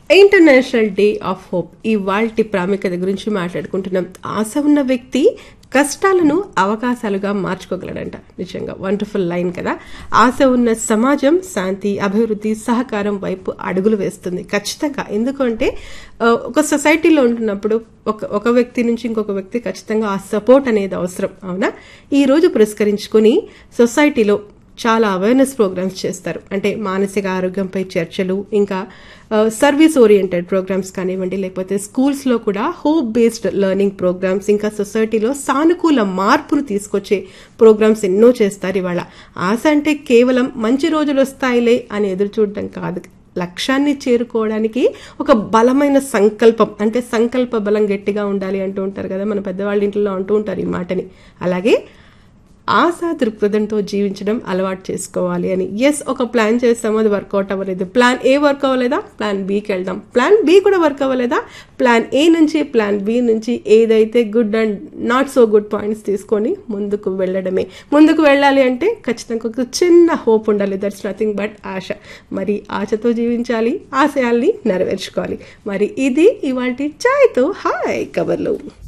international day of hope ఇవాల్టి ప్రాముఖ్యత గురించి మాట్లాడుకుంటున్నాం ఆశ ఉన్న వ్యక్తి కష్టాలను అవకాశాలుగా మార్చుకోగలడంట నిజంగా వండర్ఫుల్ లైన్ కదా ఆశ ఉన్న సమాజం శాంతి అభివృద్ధి సహకారం వైపు అడుగులు వేస్తుంది ఖచ్చితంగా ఎందుకంటే ఆ, ఒక సొసైటీలో ఉంటున్నప్పుడు ఒక ఒక వ్యక్తి నుంచి ఇంకొక వ్యక్తి ఖచ్చితంగా ఆ సపోర్ట్ అనేది అవసరం అవునా ఈ రోజు పురస్కరించుకొని సొసైటీలో చాలా అవేర్నెస్ ప్రోగ్రామ్స్ చేస్తారు అంటే మానసిక ఆరోగ్యంపై చర్చలు ఇంకా సర్వీస్ ఓరియంటెడ్ ప్రోగ్రామ్స్ కానివ్వండి లేకపోతే స్కూల్స్లో కూడా హోప్ బేస్డ్ లెర్నింగ్ ప్రోగ్రామ్స్ ఇంకా సొసైటీలో సానుకూల మార్పును తీసుకొచ్చే ప్రోగ్రామ్స్ ఎన్నో చేస్తారు ఇవాళ ఆశ అంటే కేవలం మంచి రోజులు వస్తాయిలే అని ఎదురు చూడడం కాదు లక్ష్యాన్ని చేరుకోవడానికి ఒక బలమైన సంకల్పం అంటే సంకల్ప బలం గట్టిగా ఉండాలి అంటూ ఉంటారు కదా మన పెద్దవాళ్ళ ఇంట్లో అంటూ ఉంటారు ఈ మాటని అలాగే ఆశా దృక్పథంతో జీవించడం అలవాటు చేసుకోవాలి అని ఎస్ ఒక ప్లాన్ చేస్తాము అది వర్కౌట్ అవ్వలేదు ప్లాన్ ఏ వర్క్ అవ్వలేదా ప్లాన్ బికి వెళ్దాం ప్లాన్ బి కూడా వర్క్ అవ్వలేదా ప్లాన్ ఏ నుంచి ప్లాన్ బి నుంచి ఏదైతే good and not so good points తీసుకొని ముందుకు వెళ్ళడమే ముందుకు వెళ్ళాలి అంటే ఖచ్చితంగా ఒక చిన్న హోప్ ఉండాలి దట్స్ నథింగ్ బట్ ఆశ మరి ఆశతో జీవించాలి ఆశయాల్ని నెరవేర్చుకోవాలి మరి ఇది ఇవాళ ఛాయ్తో హాయ్ కవర్లు